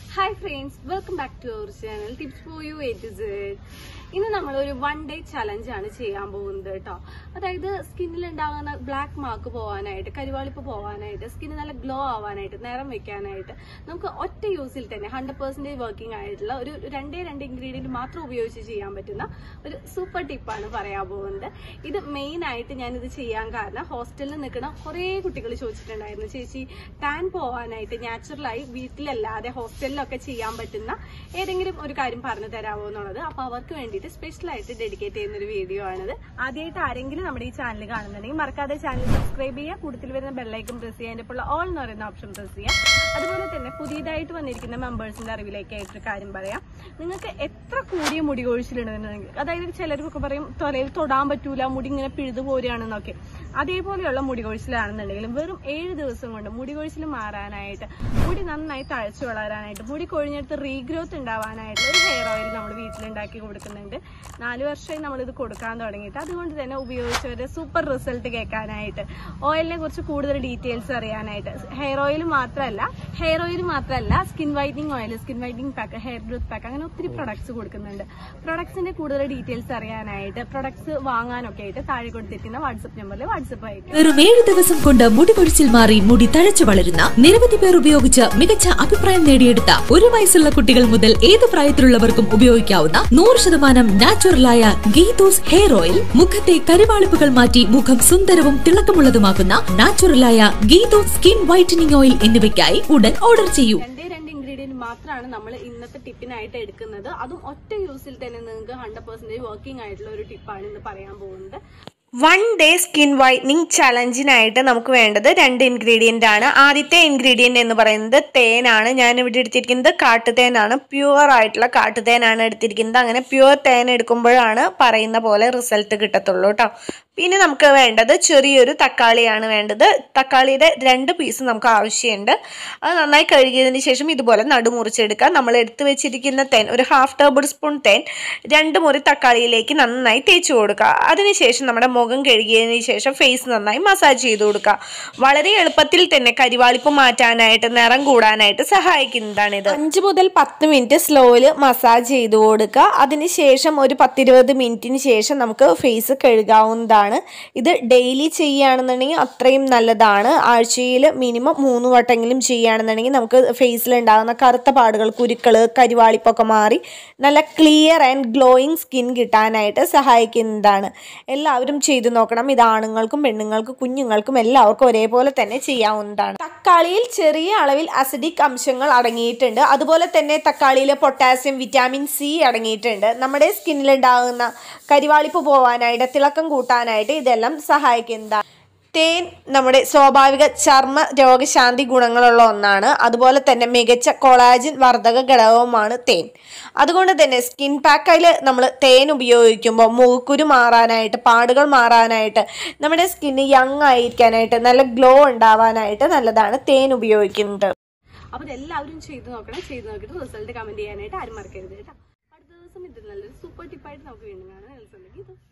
hi friends welcome back to our channel tips for you A to Z ഇന്ന് നമ്മൾ ഒരു one day challenge ആണ് ചെയ്യാൻ പോകുന്നത് കേട്ടോ അതായത് സ്കിന്നിൽ ഉണ്ടാകുന്ന ബ്ലാക്ക് മാർക്ക് പോകാനായിട്ട് കരിവാളിപ്പ് പോകാനായിട്ട് സ്കിന്ന് നല്ല ഗ്ലോ ആവാനായിട്ട് നിറം വെക്കാനായിട്ട് നമുക്ക് ഒറ്റ യൂസിൽ തന്നെ ഹൺഡ്രഡ് പെർസെന്റേജ് വർക്കിംഗ് ആയിട്ടുള്ള ഒരു രണ്ടേ രണ്ട് ഇൻഗ്രീഡിയൻറ്റ് മാത്രം ഉപയോഗിച്ച് ചെയ്യാൻ പറ്റുന്ന ഒരു സൂപ്പർ ടിപ്പാണ് പറയാൻ പോകുന്നത് ഇത് മെയിൻ ആയിട്ട് ഞാനിത് ചെയ്യാൻ കാരണം ഹോസ്റ്റലിൽ നിൽക്കുന്ന കുറേ കുട്ടികൾ ചോദിച്ചിട്ടുണ്ടായിരുന്നു ചേച്ചി ടാൻ പോവാനായിട്ട് നാച്ചുറലായി വീട്ടിലല്ലാതെ ഹോസ്റ്റലിലൊക്കെ ചെയ്യാൻ പറ്റുന്ന ഏതെങ്കിലും ഒരു കാര്യം പറഞ്ഞു തരാമോ എന്നുള്ളത് അപ്പൊ അവർക്ക് വേണ്ടിയിട്ട് സ്പെഷ്യൽ ആയിട്ട് ഡെഡിക്കേറ്റ് ചെയ്യുന്ന ഒരു വീഡിയോ ആണിത് ആദ്യമായിട്ട് ആരെങ്കിലും നമ്മുടെ ഈ ചാനൽ കാണുന്നുണ്ടെങ്കിൽ മറക്കാതെ ചാനൽ സബ്സ്ക്രൈബ് ചെയ്യുക കൂടുതൽ വരുന്ന ബെല്ലൈക്കും പ്രസ് ചെയ്യുക അതിന്റെ ഇപ്പോൾ ഓൾ എന്ന് പറയുന്ന ഓപ്ഷൻ പ്രസ് ചെയ്യുക അതുപോലെ തന്നെ പുതിയതായിട്ട് വന്നിരിക്കുന്ന മെമ്പേഴ്സിന്റെ അറിവിലേക്കായിട്ടൊരു കാര്യം പറയാം നിങ്ങൾക്ക് എത്ര കൂടിയ മുടി കൊഴിച്ചിലുണ്ടെന്നുണ്ടെങ്കിൽ അതായത് ചിലർക്കൊക്കെ പറയും തൊലയിൽ തൊടാൻ പറ്റൂല മുടി ഇങ്ങനെ പിഴുതു പോരുകയാണെന്നൊക്കെ അതേപോലെയുള്ള മുടി കൊഴിച്ചിലാണെന്നുണ്ടെങ്കിലും വെറും ഏഴ് ദിവസം കൊണ്ട് മുടി കൊഴിച്ചിൽ മാറാനായിട്ട് മുടി നന്നായി തഴച്ചു വളരാനായിട്ട് മുടി കൊഴിഞ്ഞെടുത്ത് റീഗ്രോത്ത് ഉണ്ടാവാനായിട്ട് ഒരു ഹെയർ ഓയിൽ നമ്മൾ വീട്ടിലുണ്ടാക്കി കൊടുക്കുന്നുണ്ട് നാല് വർഷമായി നമ്മളിത് കൊടുക്കാൻ തുടങ്ങിയിട്ട് അതുകൊണ്ട് തന്നെ ഉപയോഗിച്ചവരുടെ സൂപ്പർ റിസൾട്ട് കേൾക്കാനായിട്ട് ഓയിലിനെ കുറിച്ച് കൂടുതൽ ഡീറ്റെയിൽസ് അറിയാനായിട്ട് ഹെയർ ഓയിൽ മാത്രമല്ല ഹെയർ ഓയിൽ മാത്രമല്ല skin whitening oil skin whitening pack hair growth pack അങ്ങനെ ഒത്തിരി പ്രൊഡക്ട്സ് കൊടുക്കുന്നുണ്ട് പ്രൊഡക്ട്സിന്റെ കൂടുതൽ ഡീറ്റെയിൽസ് അറിയാനായിട്ട് പ്രൊഡക്ട്സ് വാങ്ങാനൊക്കെ ആയിട്ട് താഴെ കൊടുത്തിരിക്കുന്ന വാട്സപ്പ് നമ്പറിൽ വാട്സപ്പ് അയക്കും വെറും ഏഴ് ദിവസം കൊണ്ട് മുടി കൊഴിച്ചിൽ മാറി മുടി തഴച്ചു വളരുന്ന നിരവധി പേർ ഉപയോഗിച്ച് മികച്ച അഭിപ്രായം നേടിയെടുത്ത ഒരു വയസ്സുള്ള കുട്ടികൾ മുതൽ ഏത് പ്രായത്തിലുള്ളവർക്കും ഉപയോഗിക്കാവുന്ന നൂറ് ശതമാനം നാച്ചുറലായ ഗീതോസ് ഹെയർ ഓയിൽ മുഖത്തെ കരുവാളിപ്പുകൾ മാറ്റി മുഖം സുന്ദരവും തിളക്കമുള്ളതുമാക്കുന്ന നാച്ചുറലായ ഗീതോസ് സ്കിൻ വൈറ്റനിങ് ഓയിൽ എന്നിവയ്ക്കായി ഉടൻ ഓർഡർ ചെയ്യൂ രണ്ടേ രണ്ട് ഇൻഗ്രീഡിയന്റ് മാത്രമാണ് നമ്മൾ ഇന്നത്തെ ടിപ്പിനായിട്ട് എടുക്കുന്നത് അതും ഒറ്റ യൂസിൽ തന്നെ നിങ്ങൾക്ക് ഹൺഡ്രഡ് പെർസെന്റേജ് വർക്കിംഗ് ആയിട്ടുള്ള ഒരു ടിപ്പാണ് ഇന്ന് പറയാൻ പോകുന്നത് വൺ ഡേ സ്കിൻ വൈറ്റനിങ് ചലഞ്ചിനായിട്ട് നമുക്ക് വേണ്ടത് രണ്ട് ഇൻഗ്രീഡിയൻ്റ് ആണ് ആദ്യത്തെ ഇൻഗ്രീഡിയൻ്റ് എന്ന് പറയുന്നത് തേനാണ് ഞാൻ ഇവിടെ എടുത്തിരിക്കുന്നത് കാട്ടുതേനാണ് പ്യുവർ ആയിട്ടുള്ള കാട്ടുതേനാണ് എടുത്തിരിക്കുന്നത് അങ്ങനെ പ്യുവർ തേൻ എടുക്കുമ്പോഴാണ് പറയുന്ന പോലെ റിസൾട്ട് കിട്ടത്തുള്ളൂ കേട്ടോ പിന്നെ നമുക്ക് വേണ്ടത് ചെറിയൊരു തക്കാളിയാണ് വേണ്ടത് തക്കാളിയുടെ രണ്ട് പീസ് നമുക്ക് ആവശ്യമുണ്ട് അത് നന്നായി കഴുകിയതിന് ശേഷം ഇതുപോലെ നടുമുറിച്ചെടുക്കുക നമ്മൾ എടുത്തു വെച്ചിരിക്കുന്ന തേൻ ഒരു ഹാഫ് ടേബിൾ സ്പൂൺ തേൻ രണ്ട് മുറി തക്കാളിയിലേക്ക് നന്നായി തേച്ച് കൊടുക്കുക അതിനുശേഷം നമ്മുടെ മുഖം കഴുകിയതിന് ശേഷം ഫേസ് നന്നായി മസാജ് ചെയ്ത് കൊടുക്കുക വളരെ എളുപ്പത്തിൽ തന്നെ കരിവാളിപ്പ് മാറ്റാനായിട്ട് നിറം കൂടാനായിട്ട് സഹായിക്കുന്നതാണിത് അഞ്ച് മുതൽ പത്ത് മിനിറ്റ് സ്ലോയിൽ മസാജ് ചെയ്ത് കൊടുക്കുക അതിനുശേഷം ഒരു പത്തിരുപത് മിനിറ്റിന് ശേഷം നമുക്ക് ഫേസ് കഴുകാവുന്നതാണ് ഇത് ഡെയിലി ചെയ്യുകയാണെന്നുണ്ടെങ്കിൽ അത്രയും നല്ലതാണ് ആഴ്ചയിൽ മിനിമം മൂന്ന് വട്ടെങ്കിലും ചെയ്യുകയാണെന്നുണ്ടെങ്കിൽ നമുക്ക് ഫേസിൽ ഉണ്ടാകുന്ന കറുത്ത പാടുകൾ കുരുക്കൾ കരിവാളിപ്പൊക്കെ മാറി നല്ല ക്ലിയർ ആൻഡ് ഗ്ലോയിങ് സ്കിൻ കിട്ടാനായിട്ട് സഹായിക്കുന്നതാണ് എല്ലാവരും ചെയ്തു നോക്കണം ഇത് ആണുങ്ങൾക്കും പെണ്ണുങ്ങൾക്കും കുഞ്ഞുങ്ങൾക്കും എല്ലാവർക്കും ഒരേപോലെ തന്നെ ചെയ്യാവുന്നതാണ് തക്കാളിയിൽ ചെറിയ അളവിൽ അസിഡിക് അംശങ്ങൾ അടങ്ങിയിട്ടുണ്ട് അതുപോലെ തന്നെ തക്കാളിയിൽ പൊട്ടാസ്യം വിറ്റാമിൻ സി അടങ്ങിയിട്ടുണ്ട് നമ്മുടെ സ്കിന്നിൽ ഉണ്ടാകുന്ന കരിവാളിപ്പ് പോവാനായിട്ട് തിളക്കം കൂട്ടാനായിട്ട് ഇതെല്ലാം സഹായിക്കുന്നതാണ് തേൻ നമ്മുടെ സ്വാഭാവിക ചർമ്മ രോഗശാന്തി ഗുണങ്ങളുള്ള ഒന്നാണ് അതുപോലെ തന്നെ മികച്ച കൊളാജിൻ വർധക ഘടകവുമാണ് തേൻ അതുകൊണ്ട് തന്നെ സ്കിൻ പാക്കിൽ നമ്മൾ തേൻ ഉപയോഗിക്കുമ്പോൾ മുഖക്കുരു മാറാനായിട്ട് പാടുകൾ മാറാനായിട്ട് നമ്മുടെ സ്കിന്ന് യങ് ആയിരിക്കാനായിട്ട് നല്ല ഗ്ലോ ഉണ്ടാവാനായിട്ട് നല്ലതാണ് തേൻ ഉപയോഗിക്കുന്നത് അപ്പൊ ഇതെല്ലാവരും ചെയ്ത് നോക്കണം ചെയ്ത് നോക്കിയിട്ട് റിസൾട്ട് കമന്റ് ചെയ്യാനായിട്ട് ആരും മറക്കരുത് കേട്ടോ അടുത്ത ദിവസം ഇത് നല്ലൊരു സൂപ്പർ ടിപ്പായിട്ട് നമുക്ക് വീണ്ടും കാണാം നെൽസൺ ഗീതു